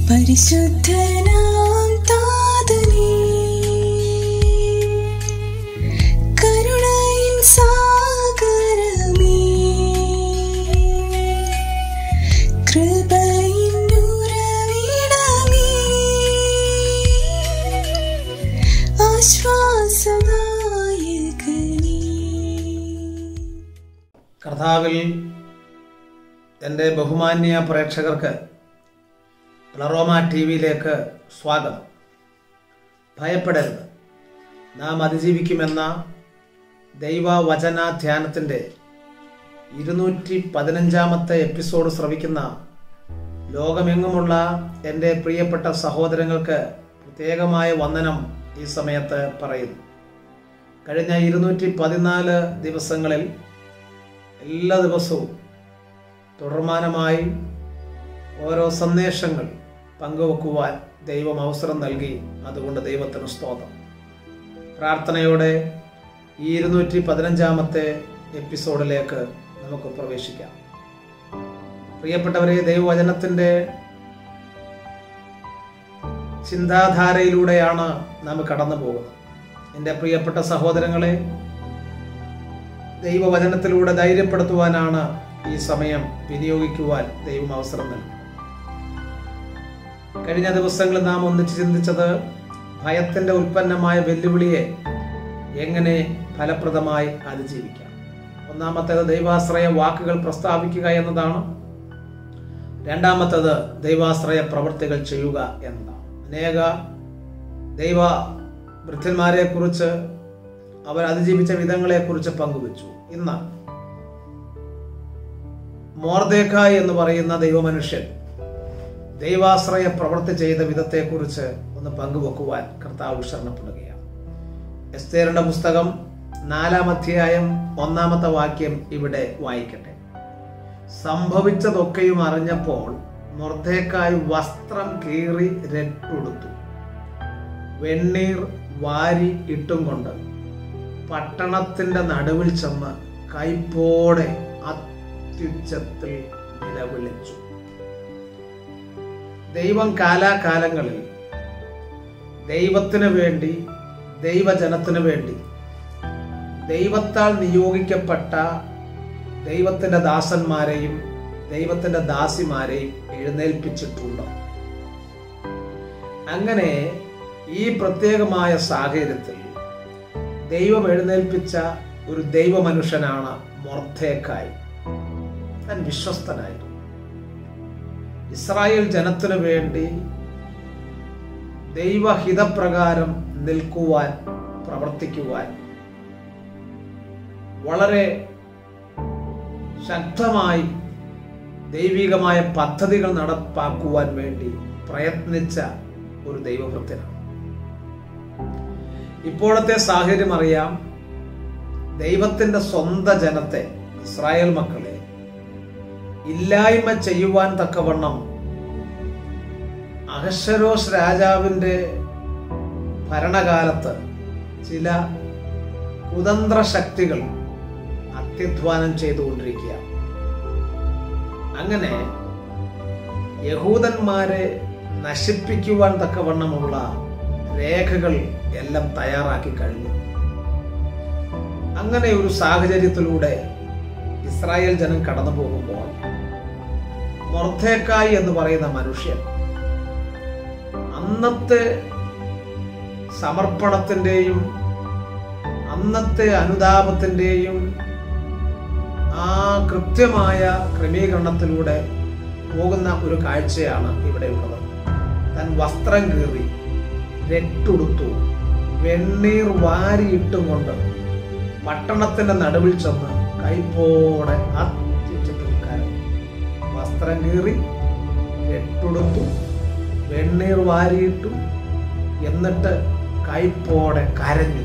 പരിശുദ്ധനാം താതനേ കരുണയിൻ സാഗരമേ കൃപയിൻ ഉറവിടമേ ആശ്വാസദായകനേ കർത്താവിൽ എൻ്റെ ബഹുമാന്യ പ്രേക്ഷകർക്ക് പ്ലറോമ ടി വിയിലേക്ക് സ്വാഗതം ഭയപ്പെടരുത് നാം അതിജീവിക്കുമെന്ന ദൈവവചന ധ്യാനത്തിൻ്റെ ഇരുന്നൂറ്റി പതിനഞ്ചാമത്തെ എപ്പിസോഡ് ശ്രവിക്കുന്ന ലോകമെങ്ങുമുള്ള എൻ്റെ പ്രിയപ്പെട്ട സഹോദരങ്ങൾക്ക് പ്രത്യേകമായ വന്ദനം ഈ സമയത്ത് പറയുന്നു കഴിഞ്ഞ ഇരുന്നൂറ്റി പതിനാല് ദിവസങ്ങളിൽ എല്ലാ ദിവസവും തുടർമാനമായി ഓരോ സന്ദേശങ്ങൾ പങ്കുവെക്കുവാൻ ദൈവം അവസരം നൽകി അതുകൊണ്ട് ദൈവത്തിന് സ്തോത്രം പ്രാർത്ഥനയോടെ ഈ ഇരുന്നൂറ്റി പതിനഞ്ചാമത്തെ എപ്പിസോഡിലേക്ക് നമുക്ക് പ്രവേശിക്കാം പ്രിയപ്പെട്ടവരെ ദൈവവചനത്തിൻ്റെ ചിന്താധാരയിലൂടെയാണ് നാം കടന്നു പോകുന്നത് എൻ്റെ പ്രിയപ്പെട്ട സഹോദരങ്ങളെ ദൈവവചനത്തിലൂടെ ധൈര്യപ്പെടുത്തുവാനാണ് ഈ സമയം വിനിയോഗിക്കുവാൻ ദൈവം അവസരം നൽകി കഴിഞ്ഞ ദിവസങ്ങളിൽ നാം ഒന്നിച്ച് ചിന്തിച്ചത് ഭയത്തിന്റെ ഉൽപ്പന്നമായ വെല്ലുവിളിയെ എങ്ങനെ ഫലപ്രദമായി അതിജീവിക്കാം ഒന്നാമത്തേത് ദൈവാശ്രയ വാക്കുകൾ പ്രസ്താവിക്കുക എന്നതാണ് രണ്ടാമത്തേത് ദൈവാശ്രയ പ്രവൃത്തികൾ ചെയ്യുക എന്നതാണ് അനേക ദൈവ വൃദ്ധന്മാരെ കുറിച്ച് അവർ അതിജീവിച്ച വിധങ്ങളെ കുറിച്ച് പങ്കുവച്ചു ഇന്ന് മോർദേക്കായ് എന്ന് പറയുന്ന ദൈവമനുഷ്യൻ ദൈവാശ്രയ പ്രവൃത്തി ചെയ്ത വിധത്തെക്കുറിച്ച് ഒന്ന് പങ്കുവെക്കുവാൻ കർത്താവ് ശരണപ്പെടുകയാണ് എസ്തേറിന്റെ പുസ്തകം നാലാം അധ്യായം ഒന്നാമത്തെ വാക്യം ഇവിടെ വായിക്കട്ടെ സംഭവിച്ചതൊക്കെയും അറിഞ്ഞപ്പോൾ മൊർദ്ദേക്കായ് വസ്ത്രം കീറി രട്ടുടുത്തു വെണ്ണീർ വാരി ഇട്ടും കൊണ്ട് പട്ടണത്തിന്റെ നടുവിൽ ചെന്ന് കൈപ്പോടെ അത്യുച്ചത്തിൽ നിലവിളിച്ചു ദൈവം കാലാകാലങ്ങളിൽ ദൈവത്തിന് വേണ്ടി ദൈവജനത്തിന് വേണ്ടി ദൈവത്താൽ നിയോഗിക്കപ്പെട്ട ദൈവത്തിന്റെ ദാസന്മാരെയും ദൈവത്തിന്റെ ദാസിമാരെയും എഴുന്നേൽപ്പിച്ചിട്ടുണ്ട് അങ്ങനെ ഈ പ്രത്യേകമായ സാഹചര്യത്തിൽ ദൈവം എഴുന്നേൽപ്പിച്ച ഒരു ദൈവമനുഷ്യനാണ് മൊർദ്ധേക്കായി താൻ വിശ്വസ്തനായിരുന്നു ഇസ്രായേൽ ജനത്തിനു വേണ്ടി ദൈവഹിതപ്രകാരം നിൽക്കുവാൻ പ്രവർത്തിക്കുവാൻ വളരെ ശക്തമായി ദൈവികമായ പദ്ധതികൾ നടപ്പാക്കുവാൻ വേണ്ടി പ്രയത്നിച്ച ഒരു ദൈവവൃത്തിനാണ് ഇപ്പോഴത്തെ സാഹചര്യം അറിയാം ദൈവത്തിന്റെ സ്വന്തം ജനത്തെ ഇസ്രായേൽ മക്കളെ ഇല്ലായ്മ ചെയ്യുവാൻ തക്കവണ്ണം അഹശ്വരോസ് രാജാവിന്റെ ഭരണകാലത്ത് ചില കുതന്ത്ര ശക്തികൾ അത്യധ്വാനം ചെയ്തുകൊണ്ടിരിക്കുക അങ്ങനെ യഹൂദന്മാരെ നശിപ്പിക്കുവാൻ തക്കവണ്ണമുള്ള രേഖകൾ എല്ലാം തയ്യാറാക്കി കഴിഞ്ഞു അങ്ങനെ ഒരു സാഹചര്യത്തിലൂടെ ഇസ്രായേൽ ജനം കടന്നു പോകുമ്പോൾ മൊർദ്ധേക്കായി എന്ന് പറയുന്ന മനുഷ്യൻ അന്നത്തെ സമർപ്പണത്തിൻ്റെയും അന്നത്തെ അനുതാപത്തിൻ്റെയും ആ കൃത്യമായ ക്രമീകരണത്തിലൂടെ പോകുന്ന ഒരു കാഴ്ചയാണ് ഇവിടെ ഉള്ളത് താൻ വസ്ത്രം കീറി രട്ടുടുത്തു വെണ്ണീർ വാരിയിട്ടും കൊണ്ട് പട്ടണത്തിന്റെ നടുവിൽ ചെന്ന് കൈപ്പോടെ അത്യുച്ചത്തിൽ കരഞ്ഞു വസ്ത്രം കീറി രട്ടുടുത്തു വെണ്ണീർ വാരിയിട്ടു എന്നിട്ട് കൈപ്പോടെ കരഞ്ഞു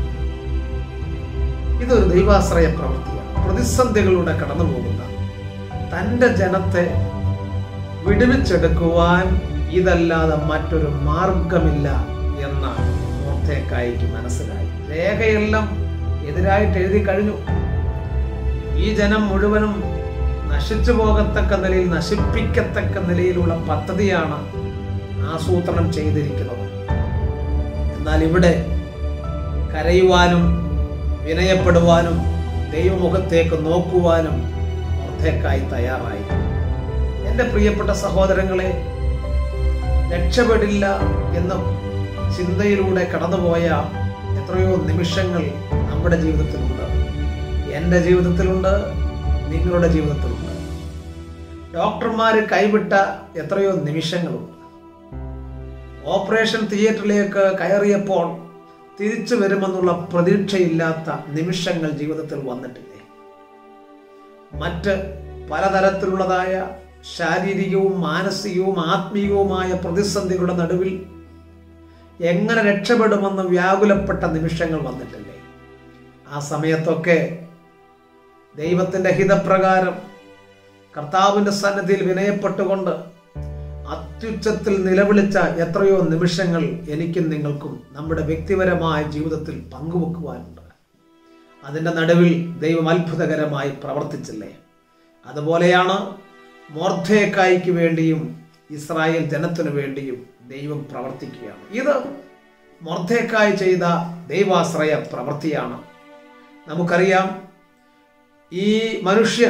ഇതൊരു ദൈവാശ്രയ പ്രവൃത്തിയാണ് പ്രതിസന്ധികളിലൂടെ കടന്നു പോകുന്ന തൻ്റെ ജനത്തെ വിടുവിച്ചെടുക്കുവാൻ ഇതല്ലാതെ മറ്റൊരു മാർഗമില്ല എന്ന മോർത്തേക്കായിക്ക് മനസ്സിലായി രേഖയെല്ലാം എതിരായിട്ട് എഴുതി കഴിഞ്ഞു ഈ ജനം മുഴുവനും നശിച്ചു പോകത്തക്ക നിലയിൽ നശിപ്പിക്കത്തക്ക നിലയിലുള്ള പദ്ധതിയാണ് ആസൂത്രണം ചെയ്തിരിക്കുന്നത് എന്നാൽ ഇവിടെ കരയുവാനും വിനയപ്പെടുവാനും ദൈവമുഖത്തേക്ക് നോക്കുവാനും മൊർദ്ധേക്കായി തയ്യാറായി എൻ്റെ പ്രിയപ്പെട്ട സഹോദരങ്ങളെ രക്ഷപ്പെടില്ല എന്ന ചിന്തയിലൂടെ കടന്നുപോയ എത്രയോ നിമിഷങ്ങൾ നമ്മുടെ ജീവിതത്തിലുണ്ട് എൻ്റെ ജീവിതത്തിലുണ്ട് നിങ്ങളുടെ ജീവിതത്തിലുണ്ട് ഡോക്ടർമാർ കൈവിട്ട എത്രയോ നിമിഷങ്ങളുണ്ട് ഓപ്പറേഷൻ തിയേറ്ററിലേക്ക് കയറിയപ്പോൾ തിരിച്ചു വരുമെന്നുള്ള പ്രതീക്ഷയില്ലാത്ത നിമിഷങ്ങൾ ജീവിതത്തിൽ വന്നിട്ടില്ലേ മറ്റ് പലതരത്തിലുള്ളതായ ശാരീരികവും മാനസികവും ആത്മീയവുമായ പ്രതിസന്ധികളുടെ നടുവിൽ എങ്ങനെ രക്ഷപ്പെടുമെന്ന് വ്യാകുലപ്പെട്ട നിമിഷങ്ങൾ വന്നിട്ടില്ലേ ആ സമയത്തൊക്കെ ദൈവത്തിന്റെ ഹിതപ്രകാരം കർത്താവിന്റെ സന്നിധിയിൽ വിനയപ്പെട്ടുകൊണ്ട് അത്യുച്ചത്തിൽ നിലവിളിച്ച എത്രയോ നിമിഷങ്ങൾ എനിക്കും നിങ്ങൾക്കും നമ്മുടെ വ്യക്തിപരമായ ജീവിതത്തിൽ പങ്കുവെക്കുവാനുണ്ട് അതിൻ്റെ നടുവിൽ ദൈവം അത്ഭുതകരമായി പ്രവർത്തിച്ചില്ലേ അതുപോലെയാണ് മോർദ്ധേക്കായ്ക്ക് വേണ്ടിയും ഇസ്രായേൽ ജനത്തിനു വേണ്ടിയും ദൈവം പ്രവർത്തിക്കുകയാണ് ഇത് മൊർദ്ധേക്കായി ചെയ്ത ദൈവാശ്രയ പ്രവൃത്തിയാണ് നമുക്കറിയാം ഈ മനുഷ്യൻ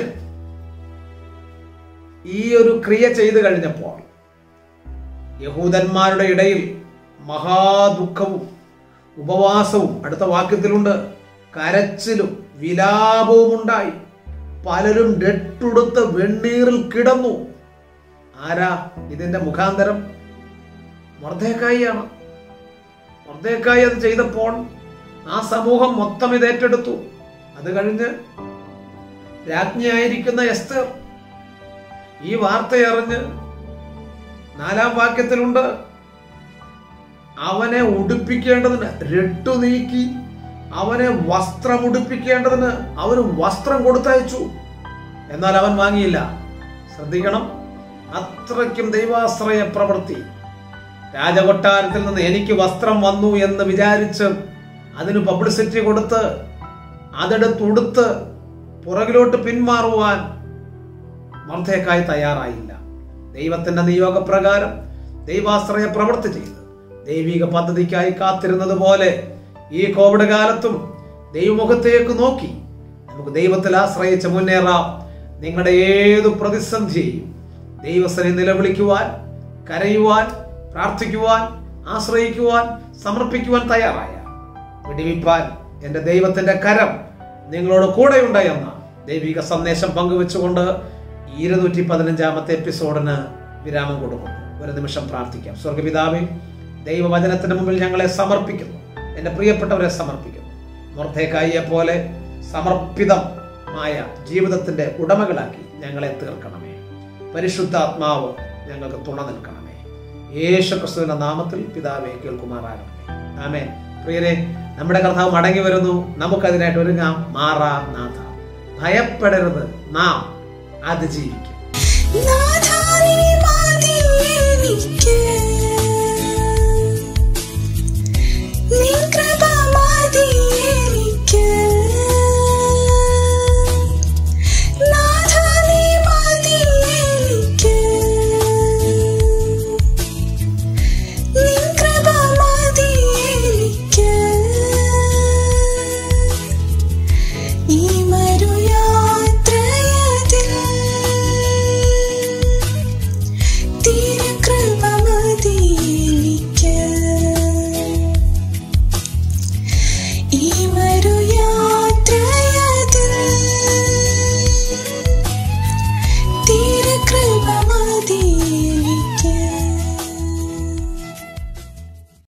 ഈ ഒരു ക്രിയ ചെയ്തു കഴിഞ്ഞപ്പോൾ യഹൂദന്മാരുടെ ഇടയിൽ മഹാദുഃഖവും ഉപവാസവും അടുത്ത വാക്യത്തിലുണ്ട് കരച്ചിലും വിലാപവും ഉണ്ടായി പലരും രട്ടുടുത്ത് വെണ്ണീറിൽ കിടന്നു ആരാ ഇതിന്റെ മുഖാന്തരം മൊർദ്ദേക്കായിയാണ് മൊർദ്ദേക്കായി അത് ചെയ്തപ്പോൾ ആ സമൂഹം മൊത്തം ഇത് ഏറ്റെടുത്തു അത് കഴിഞ്ഞ് രാജ്ഞിയായിരിക്കുന്ന എസ്തർ ഈ വാർത്തയറിഞ്ഞ് നാലാം വാക്യത്തിലുണ്ട് അവനെ ഉടുപ്പിക്കേണ്ടതിന് രട്ടു നീക്കി അവനെ വസ്ത്രം ഉടുപ്പിക്കേണ്ടതിന് അവന് വസ്ത്രം കൊടുത്തയച്ചു എന്നാൽ അവൻ വാങ്ങിയില്ല ശ്രദ്ധിക്കണം അത്രയ്ക്കും ദൈവാശ്രയ പ്രവൃത്തി രാജകൊട്ടാരത്തിൽ നിന്ന് എനിക്ക് വസ്ത്രം വന്നു എന്ന് വിചാരിച്ച് അതിന് പബ്ലിസിറ്റി കൊടുത്ത് അതെടുത്തുടുത്ത് പുറകിലോട്ട് പിന്മാറുവാൻ മർദ്ധേക്കായി തയ്യാറായില്ല ദൈവത്തിന്റെ നിയോഗപ്രകാരം ദൈവാശ്രയ പ്രവൃത്തി ചെയ്ത് ദൈവിക പദ്ധതിക്കായി കാത്തിരുന്നത് പോലെ ഈ കോവിഡ് കാലത്തും ദൈവമുഖത്തേക്ക് നോക്കി നമുക്ക് ദൈവത്തിൽ ആശ്രയിച്ച് മുന്നേറാം നിങ്ങളുടെ ഏതു പ്രതിസന്ധിയെയും ദൈവസ്ഥനെ നിലവിളിക്കുവാൻ കരയുവാൻ പ്രാർത്ഥിക്കുവാൻ ആശ്രയിക്കുവാൻ സമർപ്പിക്കുവാൻ തയ്യാറായ വിടിവിപ്പാൻ എൻ്റെ ദൈവത്തിന്റെ കരം നിങ്ങളോട് കൂടെയുണ്ട് എന്ന ദൈവിക സന്ദേശം പങ്കുവെച്ചുകൊണ്ട് ഇരുന്നൂറ്റി പതിനഞ്ചാമത്തെ എപ്പിസോഡിന് വിരാമം കൊടുക്കുന്നു ഒരു നിമിഷം പ്രാർത്ഥിക്കാം സ്വർഗപിതാവേ ദൈവവചനത്തിന് മുമ്പിൽ ഞങ്ങളെ സമർപ്പിക്കുന്നു എൻ്റെ പ്രിയപ്പെട്ടവരെ സമർപ്പിക്കുന്നു മൊർദ്ധേക്കായിയെ പോലെ സമർപ്പിതമായ ജീവിതത്തിന്റെ ഉടമകളാക്കി ഞങ്ങളെ തീർക്കണമേ പരിശുദ്ധാത്മാവ് ഞങ്ങൾക്ക് തുണ നിൽക്കണമേ യേശു ക്രിസ്തുവിന്റെ നാമത്തിൽ പിതാവെ കേൾക്കുമാറാകണമേ ആമേ പ്രിയരെ നമ്മുടെ കർത്താവ് മടങ്ങി വരുന്നു നമുക്കതിനായിട്ട് ഒരുങ്ങാം മാറാ നാഥ ഭയപ്പെടരുത് നാം അതിജീവിക്കും നാ